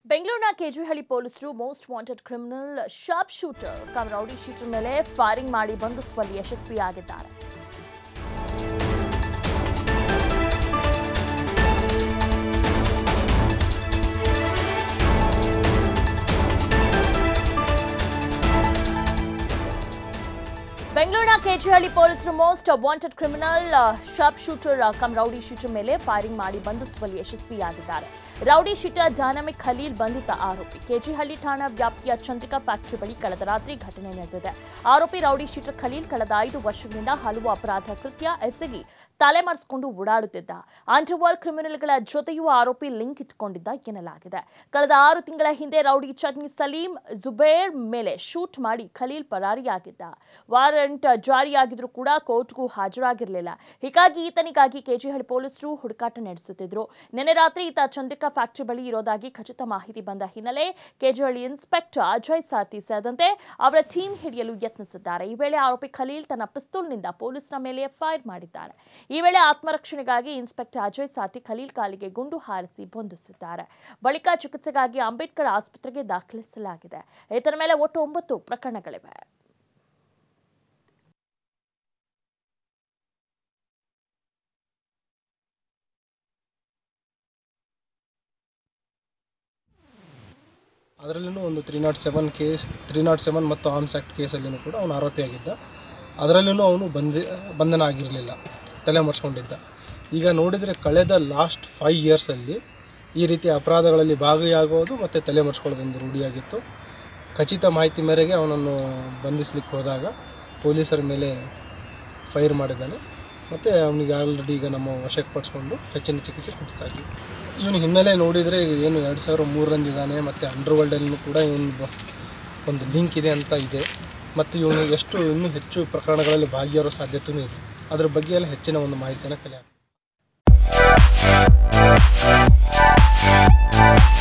ಬೆಂಗಳೂರಿನ ಕೆಜಿಹಳ್ಳಿ ಪೊಲೀಸರು most wanted criminal sharp shooter cum rowdy sheeter ಮೇಲೆ ಫೈರಿಂಗ್ ಮಾಡಿ ಬಂಧಿಸುವಲ್ಲಿ ಯಶಸ್ವಿಯಾಗಿದ್ದಾರೆ ಬೆಂಗಳೂರಿನ ಕೆಜಿಹಳ್ಳಿ ಪೊಲೀಸರು most wanted criminal sharp shooter cum rowdy shooter ಮೇಲೆ ಫೈರಿಂಗ್ ಮಾಡಿ ಬಂಧಿಸುವಲ್ಲಿ ಯಶಸ್ವಿಯಾಗಿದ್ದಾರೆ ರೌಡಿ ಶೀಟರ್ ಡೈನಾಮಿಕ್ ಖಲೀಲ್ ಬಂಧಿತ ಆರೋಪಿ ಕೆಜಿಹಳ್ಳಿ ಠಾಣಾ ವ್ಯಾಪ್ತಿಯ ಚಂದ್ರಿಕಾ ಫ್ಯಾಕ್ಟರಿ ಬಳಿ ಕಳೆದ ರಾತ್ರಿ ಘಟನೆ ನಡೆದಿದೆ ಆರೋಪಿ ರೌಡಿ ಶೀಟರ್ ಖಲೀಲ್ ಕಳೆದ ಐದು ವರ್ಷಗಳಿಂದ ಹಲವು ಅಪರಾಧ ಕೃತ್ಯ ಎಸಗಿ ತಲೆಮರೆಸಿಕೊಂಡು ಓಡಾಡುತ್ತಿದ್ದ ಅಂಡರ್ವರ್ಲ್ಡ್ ಕ್ರಿಮಿನಲ್ಗಳ ಜೊತೆಯೂ ಆರೋಪಿ ಲಿಂಕ್ ಇಟ್ಟುಕೊಂಡಿದ್ದ ಎನ್ನಲಾಗಿದೆ ಕಳೆದ ಆರು ತಿಂಗಳ ಹಿಂದೆ ರೌಡಿ ಚಟ್ನಿ ಸಲೀಂ ಜುಬೇರ್ ಮೇಲೆ ಶೂಟ್ ಮಾಡಿ ಖಲೀಲ್ ಪರಾರಿಯಾಗಿದ್ದ ವಾರಂಟ್ ಜಾರಿಯಾಗಿದ್ರೂ ಕೂಡ ಕೋರ್ಟ್ಗೂ ಹಾಜರಾಗಿರಲಿಲ್ಲ ಹೀಗಾಗಿ ಈತನಿಗಾಗಿ ಕೆಜಿಹಳ್ಳಿ ಪೊಲೀಸರು ಹುಡುಕಾಟ ನಡೆಸುತ್ತಿದ್ರು ನಿನ್ನೆ ರಾತ್ರಿ ಈತ ಚಂದ್ರಿಕಾ ಫ್ಯಾಕ್ಟರಿ ಬಳಿ ಇರೋದಾಗಿ ಖಚಿತ ಮಾಹಿತಿ ಬಂದ ಹಿನ್ನೆಲೆ ಕೆಜಿಹಳ್ಳಿ ಇನ್ಸ್ಪೆಕ್ಟರ್ ಅಜಯ್ ಸಾತಿ ಸೇರಿದಂತೆ ಅವರ ಟೀಮ್ ಹಿಡಿಯಲು ಯತ್ನಿಸಿದ್ದಾರೆ ಈ ವೇಳೆ ಆರೋಪಿ ಖಲೀಲ್ ತನ್ನ ಪಿಸ್ತೂಲ್ನಿಂದ ಪೊಲೀಸ್ನ ಮೇಲೆ ಫೈರ್ ಮಾಡಿದ್ದಾನೆ ಈ ವೇಳೆ ಆತ್ಮರಕ್ಷಣೆಗಾಗಿ ಇನ್ಸ್ಪೆಕ್ಟರ್ ಅಜಯ್ ಸಾತಿ ಖಲೀಲ್ ಕಾಲಿಗೆ ಗುಂಡು ಹಾರಿಸಿ ಬಂಧಿಸಿದ್ದಾರೆ ಬಳಿಕ ಚಿಕಿತ್ಸೆಗಾಗಿ ಅಂಬೇಡ್ಕರ್ ಆಸ್ಪತ್ರೆಗೆ ದಾಖಲಿಸಲಾಗಿದೆ ಈತನ ಮೇಲೆ ಒಟ್ಟು ಒಂಬತ್ತು ಪ್ರಕರಣಗಳಿವೆ ಅದರಲ್ಲೂ ಒಂದು three nought seven case three nought seven ಮತ್ತು ಆರ್ಮ್ಸ್ ಆ್ಯಕ್ಟ್ ಕೇಸಲ್ಲಿನೂ ಕೂಡ ಅವನು ಆರೋಪಿಯಾಗಿದ್ದ ಅದರಲ್ಲೂ ಅವನು ಬಂದಿ ಬಂಧನ ಆಗಿರಲಿಲ್ಲ ತಲೆ ಮರೆಸ್ಕೊಂಡಿದ್ದ ಈಗ ನೋಡಿದರೆ ಕಳೆದ ಲಾಸ್ಟ್ ಫೈವ್ ಇಯರ್ಸಲ್ಲಿ ಈ ರೀತಿ ಅಪರಾಧಗಳಲ್ಲಿ ಭಾಗಿಯಾಗೋದು ಮತ್ತು ತಲೆ ಮರೆಸ್ಕೊಳ್ಳೋದೊಂದು ರೂಢಿಯಾಗಿತ್ತು ಖಚಿತ ಮಾಹಿತಿ ಮೇರೆಗೆ ಅವನನ್ನು ಬಂಧಿಸ್ಲಿಕ್ಕೆ ಹೋದಾಗ ಪೊಲೀಸರ ಮೇಲೆ ಫೈರ್ ಮಾಡಿದ್ದಾನೆ ಮತ್ತು ಅವನಿಗೆ ಆಲ್ರೆಡಿ ಈಗ ನಮ್ಮ ವಶಕ್ಕೆ ಪಡಿಸ್ಕೊಂಡು ಹೆಚ್ಚಿನ ಚಿಕಿತ್ಸೆ ಕೊಡ್ತಾ ಇದ್ವಿ ಇವನು ಹಿನ್ನೆಲೆ ನೋಡಿದರೆ ಈಗ ಏನು ಎರಡು ಸಾವಿರ ಮೂರರಂದಿದ್ದಾನೆ ಮತ್ತು ಅಂಡರ್ವರ್ಲ್ಡಲ್ಲೂ ಕೂಡ ಇವನು ಬ- ಒಂದು ಲಿಂಕ್ ಇದೆ ಅಂತ ಇದೆ ಮತ್ತು ಇವನು ಎಷ್ಟು ಇನ್ನೂ ಹೆಚ್ಚು ಪ್ರಕರಣಗಳಲ್ಲಿ ಭಾಗಿಯಾರೋ ಸಾಧ್ಯತೆಯೂ ಇದೆ ಅದ್ರ ಬಗ್ಗೆ ಎಲ್ಲ ಹೆಚ್ಚಿನ ಒಂದು ಮಾಹಿತಿಯನ್ನು ಕಲೆ